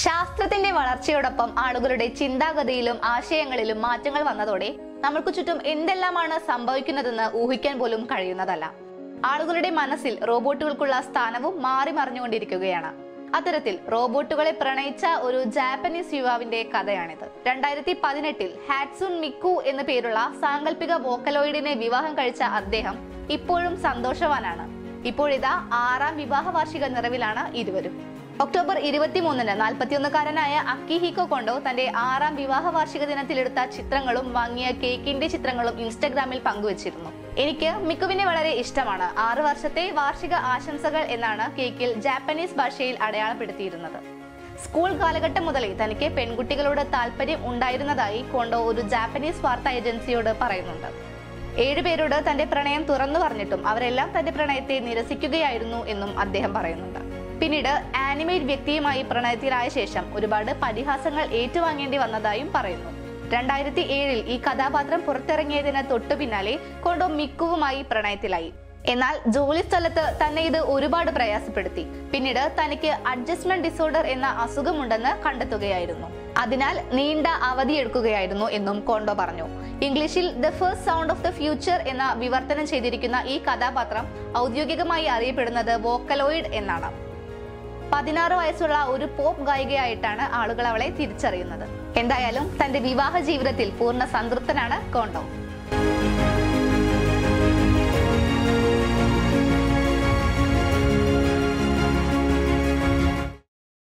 ശാസ്ത്രത്തിന്റെ വളർച്ചയോടൊപ്പം ആളുകളുടെ ചിന്താഗതിയിലും ആശയങ്ങളിലും മാറ്റങ്ങൾ വന്നതോടെ നമ്മൾക്ക് ചുറ്റും എന്തെല്ലാമാണ് സംഭവിക്കുന്നതെന്ന് ഊഹിക്കാൻ പോലും കഴിയുന്നതല്ല ആളുകളുടെ മനസ്സിൽ റോബോട്ടുകൾക്കുള്ള സ്ഥാനവും മാറി മറിഞ്ഞുകൊണ്ടിരിക്കുകയാണ് അത്തരത്തിൽ റോബോട്ടുകളെ പ്രണയിച്ച ഒരു ജാപ്പനീസ് യുവാവിന്റെ കഥയാണിത് രണ്ടായിരത്തി പതിനെട്ടിൽ ഹാറ്റ്സുൺ മിക്കു എന്ന പേരുള്ള സാങ്കല്പിക വോക്കലോയിഡിനെ വിവാഹം കഴിച്ച അദ്ദേഹം ഇപ്പോഴും സന്തോഷവാനാണ് ഇപ്പോഴിതാ ആറാം വിവാഹ വാർഷിക നിറവിലാണ് ഇരുവരും ഒക്ടോബർ ഇരുപത്തിമൂന്നിന് നാൽപ്പത്തിയൊന്നുകാരനായ അക്കിഹിക്കോ കൊണ്ടോ തന്റെ ആറാം വിവാഹ വാർഷിക ദിനത്തിലെടുത്ത ചിത്രങ്ങളും വാങ്ങിയ കേക്കിന്റെ ചിത്രങ്ങളും ഇൻസ്റ്റഗ്രാമിൽ പങ്കുവച്ചിരുന്നു എനിക്ക് മിക്കുവിനെ വളരെ ഇഷ്ടമാണ് ആറു വർഷത്തെ വാർഷിക ആശംസകൾ എന്നാണ് കേക്കിൽ ജാപ്പനീസ് ഭാഷയിൽ അടയാളപ്പെടുത്തിയിരുന്നത് സ്കൂൾ കാലഘട്ടം മുതലേ തനിക്ക് പെൺകുട്ടികളോട് താല്പര്യം ഉണ്ടായിരുന്നതായി കൊണ്ടോ ഒരു ജാപ്പനീസ് വാർത്താ ഏജൻസിയോട് പറയുന്നുണ്ട് ഏഴുപേരോട് തന്റെ പ്രണയം തുറന്നു പറഞ്ഞിട്ടും അവരെല്ലാം തന്റെ പ്രണയത്തെ നിരസിക്കുകയായിരുന്നു എന്നും അദ്ദേഹം പറയുന്നുണ്ട് പിന്നീട് ആനിമേറ്റ് വ്യക്തിയുമായി പ്രണയത്തിലായ ശേഷം ഒരുപാട് പരിഹാസങ്ങൾ ഏറ്റുവാങ്ങേണ്ടി വന്നതായും പറയുന്നു രണ്ടായിരത്തി ഏഴിൽ ഈ കഥാപാത്രം പുറത്തിറങ്ങിയതിന് തൊട്ടു പിന്നാലെ കൊണ്ടോ മിക്കുവുമായി പ്രണയത്തിലായി എന്നാൽ ജോലി സ്ഥലത്ത് തന്നെ ഇത് ഒരുപാട് പ്രയാസപ്പെടുത്തി പിന്നീട് തനിക്ക് അഡ്ജസ്റ്റ്മെന്റ് ഡിസോർഡർ എന്ന അസുഖമുണ്ടെന്ന് കണ്ടെത്തുകയായിരുന്നു അതിനാൽ നീണ്ട അവധിയെടുക്കുകയായിരുന്നു എന്നും കോണ്ടോ പറഞ്ഞു ഇംഗ്ലീഷിൽ the first sound of the future എന്ന വിവർത്തനം ചെയ്തിരിക്കുന്ന ഈ കഥാപാത്രം ഔദ്യോഗികമായി അറിയപ്പെടുന്നത് വോക്കലോയിഡ് എന്നാണ് പതിനാറ് വയസ്സുള്ള ഒരു പോപ്പ് ഗായികയായിട്ടാണ് ആളുകൾ അവളെ തിരിച്ചറിയുന്നത് എന്തായാലും തന്റെ വിവാഹ ജീവിതത്തിൽ പൂർണ്ണ സംതൃപ്തനാണ് കോണ്ടോ